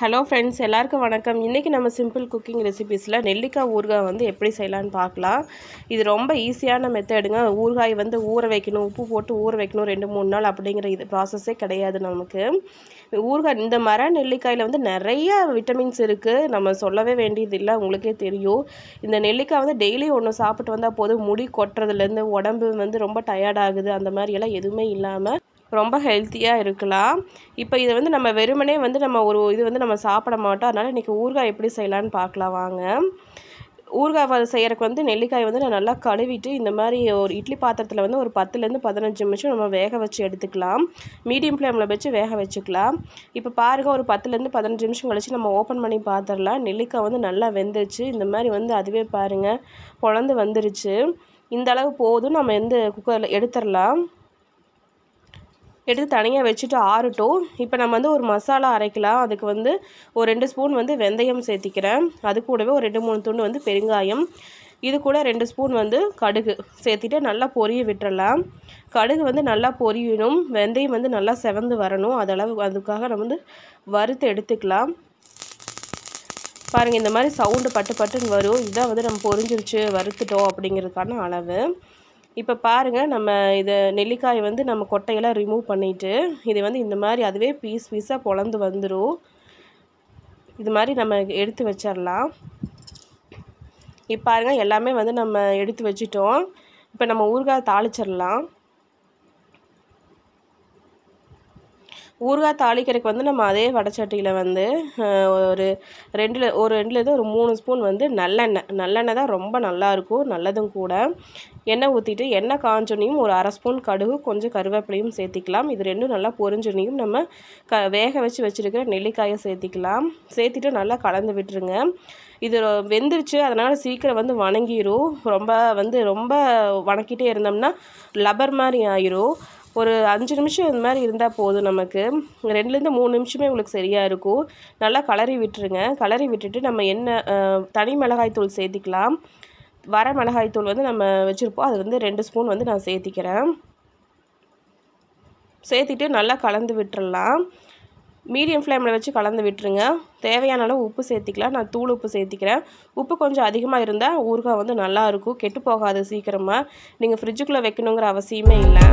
hello friends எல்லாருக்கும் வணக்கம் இன்றைக்கி நம்ம சிம்பிள் குக்கிங் ரெசிபீஸில் நெல்லிக்காய் ஊறுகாய் வந்து எப்படி செய்யலான்னு பார்க்கலாம் இது ரொம்ப ஈஸியான மெத்தடுங்க ஊறுகாய் வந்து ஊற வைக்கணும் உப்பு போட்டு ஊற வைக்கணும் ரெண்டு மூணு நாள் அப்படிங்கிற இது ப்ராசஸே கிடையாது நமக்கு ஊறுகாய் இந்த மர நெல்லிக்காயில் வந்து நிறைய விட்டமின்ஸ் இருக்குது நம்ம சொல்லவே வேண்டியது இல்லை உங்களுக்கே தெரியும் இந்த நெல்லிக்காய் வந்து டெய்லி ஒன்று சாப்பிட்டு வந்தால் போதும் முடி கொட்டுறதுலேருந்து உடம்பு வந்து ரொம்ப டயர்ட் ஆகுது அந்த மாதிரியெல்லாம் எதுவுமே இல்லாமல் ரொம்ப ஹெல்த்தியாக இருக்கலாம் இப்போ இதை வந்து நம்ம வெறுமனே வந்து நம்ம ஒரு இது வந்து நம்ம சாப்பிட மாட்டோம் அதனால் இன்றைக்கி ஊறுகாய் எப்படி செய்யலான்னு பார்க்கலாம் வாங்க ஊறுகாய் வ- செய்யறதுக்கு வந்து நெல்லிக்காய் வந்து நான் நல்லா கழுவிட்டு இந்த மாதிரி ஒரு இட்லி பாத்திரத்தில் வந்து ஒரு பத்துலேருந்து பதினஞ்சு நிமிஷம் நம்ம வேக வச்சு எடுத்துக்கலாம் மீடியம் ஃப்ளேமில் வச்சு வேக வச்சுக்கலாம் இப்போ பாருங்கள் ஒரு பத்துலேருந்து பதினஞ்சு நிமிஷம் கழிச்சு நம்ம ஓப்பன் பண்ணி பார்த்துடலாம் நெல்லிக்காய் வந்து நல்லா வெந்துருச்சு இந்த மாதிரி வந்து அதுவே பாருங்கள் குழந்து வந்துருச்சு இந்த அளவு போதும் நம்ம எந்த குக்கரில் எடுத்துடலாம் எடுத்து தனியாக வச்சுட்டு ஆறட்டும் இப்போ நம்ம வந்து ஒரு மசாலா அரைக்கலாம் அதுக்கு வந்து ஒரு ரெண்டு ஸ்பூன் வந்து வெந்தயம் சேர்த்திக்கிறேன் அது கூடவே ஒரு ரெண்டு மூணு துண்டு வந்து பெருங்காயம் இது கூட ரெண்டு ஸ்பூன் வந்து கடுகு சேர்த்திட்டு நல்லா பொரிய விட்டுறலாம் கடுகு வந்து நல்லா பொரியணும் வெந்தயம் வந்து நல்லா செவந்து வரணும் அதளவு அதுக்காக நம்ம வந்து வறுத்து எடுத்துக்கலாம் பாருங்கள் இந்த மாதிரி சவுண்டு பட்டு பட்டுன்னு வரும் இதான் வந்து நம்ம பொரிஞ்சிருச்சு வறுத்துட்டோம் அப்படிங்கிறதுக்கான அளவு இப்போ பாருங்கள் நம்ம இதை நெல்லிக்காயை வந்து நம்ம கொட்டையெல்லாம் ரிமூவ் பண்ணிவிட்டு இது வந்து இந்த மாதிரி அதுவே பீஸ் பீஸாக பொழந்து வந்துடும் இது மாதிரி நம்ம எடுத்து வச்சிடலாம் இப்போ பாருங்கள் எல்லாமே வந்து நம்ம எடுத்து வச்சிட்டோம் இப்போ நம்ம ஊறுகாய் தாளிச்சிடலாம் ஊறுகாய் தாளிக்கிறதுக்கு வந்து நம்ம அதே வடச்சட்டியில் வந்து அஹ், ஒரு ரெண்டில் ஒரு ரெண்டுலேருந்து ஒரு மூணு ஸ்பூன் வந்து நல்லெண்ணெய் நல்லெண்ணெய் தான் ரொம்ப நல்லாயிருக்கும் நல்லதும் கூட எண்ணெய் ஊற்றிட்டு எண்ணெய் காஞ்சோனையும் ஒரு அரை ஸ்பூன் கடுகு கொஞ்சம் கருவேப்பிலையும் சேர்த்திக்கலாம் இது ரெண்டும் நல்லா பொரிஞ்சோனையும் நம்ம க வேக வச்சு வச்சுருக்கிற நெல்லிக்காயை சேர்த்திக்கலாம் சேர்த்திட்டு நல்லா கலந்து விட்டுருங்க இது ரொ- வெந்துருச்சு அதனால் சீக்கிரம் வந்து வணங்கிரும் ரொம்ப வந்து ரொம்ப வணக்கிட்டே இருந்தோம்னா லப்பர் மாதிரி ஆயிரும் ஒரு அஞ்சு நிமிஷம் இந்த மாதிரி இருந்தால் போதும் நமக்கு ரெண்டுலேருந்து மூணு நிமிஷமே உங்களுக்கு சரியாக இருக்கும் நல்லா கலரி விட்டுருங்க கலரி விட்டுட்டு நம்ம எண்ணெய் அஹ், தனி மிளகாய் தூள் சேர்த்திக்கலாம் வர மிளகாய் தூள் வந்து நம்ம வச்சுருப்போம் அது வந்து ரெண்டு ஸ்பூன் வந்து நான் சேர்த்திக்கிறேன் சேர்த்திட்டு நல்லா கலந்து விட்டுறலாம் மீடியம் ஃப்ளேமில் வச்சு கலந்து விட்டுருங்க தேவையான அளவு உப்பு சேர்த்திக்கலாம் நான் தூள் உப்பு சேர்த்திக்கிறேன் உப்பு கொஞ்சம் அதிகமாக இருந்தால் ஊறுகாய் வந்து நல்லா இருக்கும் கெட்டு போகாது சீக்கிரமாக நீங்கள் ஃப்ரிட்ஜுக்குள்ளே வைக்கணுங்கிற அவசியமே இல்லை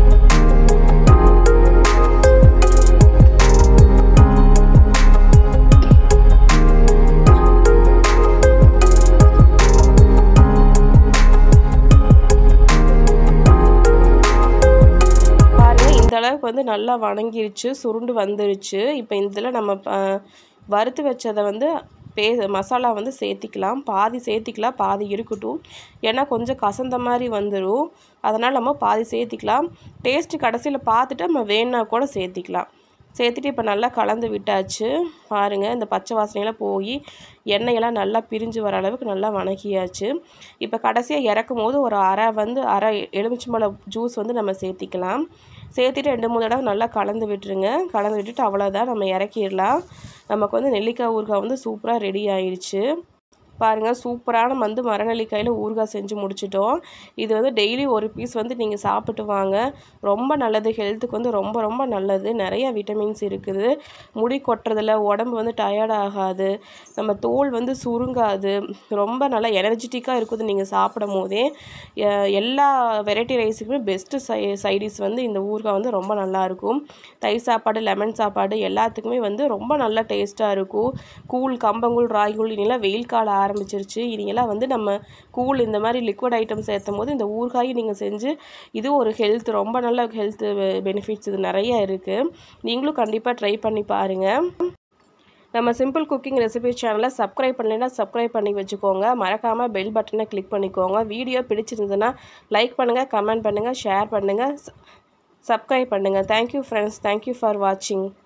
பாருங்க இந்த அளவுக்கு வந்து நல்லா வணங்கிருச்சு சுருண்டு வந்துருச்சு இப்போ இதில் நம்ம ப- வறுத்து வச்சதை வந்து பே மசாலா வந்து சேர்த்திக்கலாம் பாதி சேர்த்திக்கலாம் பாதி இருக்கட்டும் ஏன்னா கொஞ்சம் கசந்த மாதிரி வந்துடும் அதனால் நம்ம பாதி சேர்த்திக்கலாம் டேஸ்ட்டு கடைசியில் பார்த்துட்டு நம்ம வேணா கூட சேர்த்திக்கலாம் சேர்த்துட்டு இப்போ நல்லா கலந்து விட்டாச்சு பாருங்கள் இந்த பச்சை வாசனையெல்லாம் போய் எண்ணெயெல்லாம் நல்லா பிரிஞ்சு வர அளவுக்கு நல்லா வணக்கியாச்சு இப்போ கடைசியாக இறக்கும் போது ஒரு அரை வந்து அரை எலுமிச்சம்பழம் ஜூஸ் வந்து நம்ம சேர்த்திக்கலாம் சேர்த்துட்டு ரெண்டு மூணு தடவை நல்லா கலந்து விட்டுருங்க கலந்து விட்டுட்டு அவ்வளோதான் நம்ம இறக்கிடலாம் நமக்கு வந்து நெல்லிக்காய் ஊறுகாய் வந்து சூப்பராக ரெடி ஆயிடுச்சு பாருங்கள் சூப்பரான வந்து மரநெல்லிக்காயில் ஊறுகாய் செஞ்சு முடிச்சிட்டோம் இது வந்து டெய்லி ஒரு பீஸ் வந்து நீங்கள் சாப்பிட்டு வாங்க ரொம்ப நல்லது ஹெல்த்துக்கு வந்து ரொம்ப ரொம்ப நல்லது நிறைய விட்டமின்ஸ் இருக்குது முடி கொட்டுறதில்ல உடம்பு வந்து டயர்ட் ஆகாது நம்ம தோல் வந்து சுருங்காது ரொம்ப நல்லா எனர்ஜெட்டிக்காக இருக்குது நீங்கள் சாப்பிடும் போதே எ- எல்லா வெரைட்டி ரைஸுக்குமே பெஸ்ட்டு சை சைடிஸ் வந்து இந்த ஊறுகாய் வந்து ரொம்ப நல்லாயிருக்கும் தயிர் சாப்பாடு லெமன் சாப்பாடு எல்லாத்துக்குமே வந்து ரொம்ப நல்லா டேஸ்ட்டாக இருக்கும் கூழ் கம்பங்கூழ் ராய்கூழ் இனியெல்லாம் வெயில் காலம் ஆரம்பிச்சிருச்சு இனியெல்லாம் வந்து நம்ம கூழ் இந்த மாதிரி லிக்விட் ஐட்டம் சேர்த்தும் போது இந்த ஊறுகாயை நீங்கள் செஞ்சு இது ஒரு ஹெல்த் ரொம்ப நல்ல ஹெல்த் பெனிஃபிட்ஸ் இது நிறைய இருக்குது நீங்களும் கண்டிப்பாக ட்ரை பண்ணி பாருங்கள் நம்ம சிம்பிள் குக்கிங் ரெசிபி சேனலை சப்ஸ்கிரைப் பண்ணலைன்னா சப்ஸ்கிரைப் பண்ணி வச்சுக்கோங்க மறக்காமல் பெல் பட்டனை கிளிக் பண்ணிக்கோங்க வீடியோ பிடிச்சிருந்ததுன்னா லைக் பண்ணுங்கள் கமெண்ட் பண்ணுங்கள் ஷேர் பண்ணுங்கள் சப்ஸ்கிரைப் பண்ணுங்கள் தேங்க்யூ ஃப்ரெண்ட்ஸ் தேங்க்யூ ஃபார் வாட்சிங்